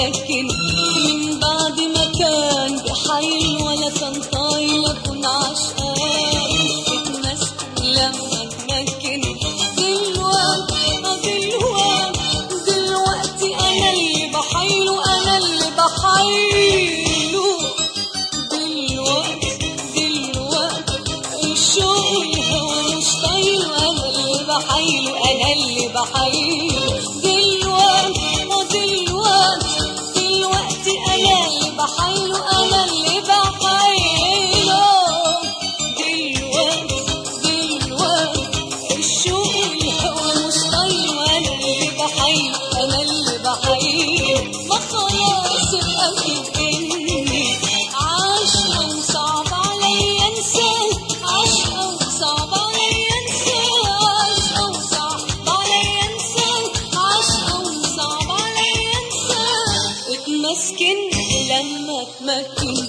اتمكن من بعد ما كان بحيل ولا كان طايل اكون عشقان اتمسكن لما اتمكن دلوقتي آه دلوقتي دلوقتي انا اللي بحيله انا اللي بحيله دلوقتي دلوقتي الشوق والهوى مش طايله انا اللي بحيله انا اللي بحيله دلوقتي آه دلوقتي دلوقتي انا اللي بحيله انا اللي بحيله دلوقتي دلوقتي الشوق والهوى مش طايله انا اللي بحيله انا اللي بحيله ما خلاص اتاكد اني عاشقه وصعب عليا انساه عاشقه وصعب عليا انساه عاشقه وصعب عليا انساه عاشقه وصعب عليا انساه اتمسكن لما اتمكن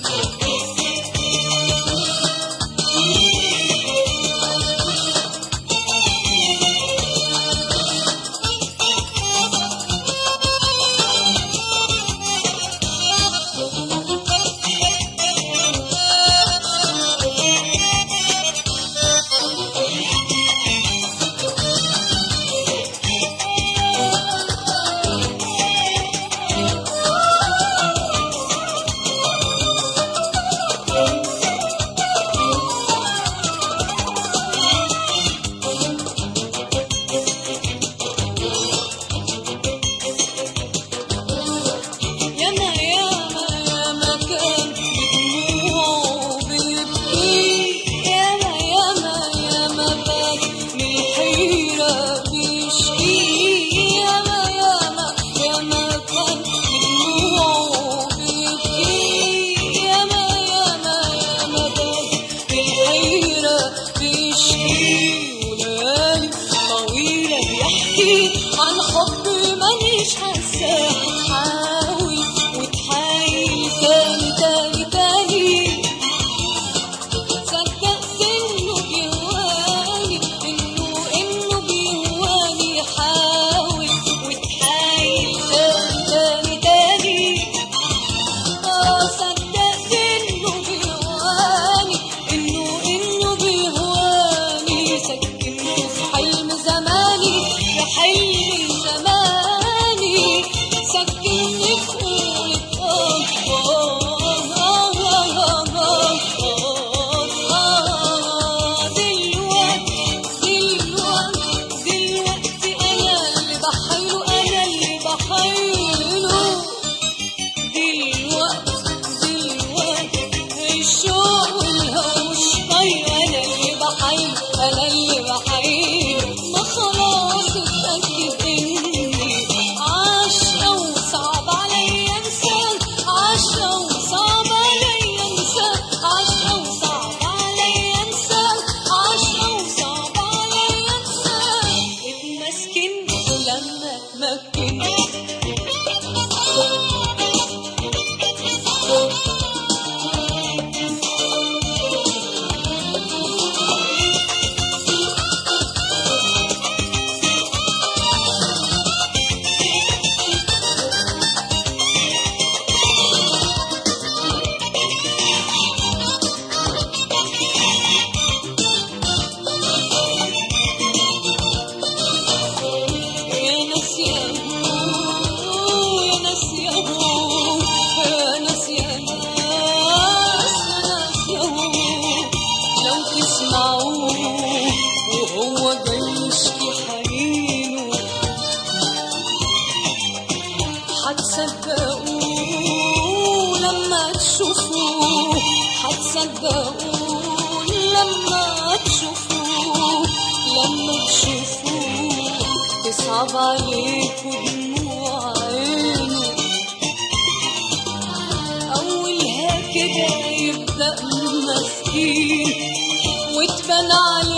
ياما ياما ياما كان بدموعه بيبكي ياما ياما ياما بات من الحيرة بيشكي ياما ياما ياما كان بدموعه بيبكي ياما ياما ياما بات من الحيرة بيشكي وليالي طويلة بيحكي عن حب مانيش حاساه حاول وتحايل تاني تاني تاني صدقت انه بيهواني انه انه بيهواني حاول وتحايل تاني تاني تاني اه صدقت انه بيهواني انه انه بيهواني سكنته في حلم زماني يا حلم زماني سكنني في قولك آه دلوقتي دلوقتي دلوقتي انا اللي بحيله انا اللي بحيله دلوقتي دلوقتي الشوق والهوى مش طايق انا اللي بحيله انا اللي بحيله ما خلاص اتاكد اني عاشقه وصعب عليا انساه عاشقه وصعب عليا انساه عاشقه وصعب عليا انساه عاشقه وصعب عليا انساه اتمسكن لما اتمكن يا ناس يا هو يا ناس يا هو يا ناس يا ناس يا ناس يا هو لو تسمعوه وهو جاي يشكي حنينه هتصدقوه لما تشوفوه هتصدقوه لما تشوفوه لما تشوفوه تصعب عليكوا دموع عينه أولها كده يبدأ مسكين وتبان عليه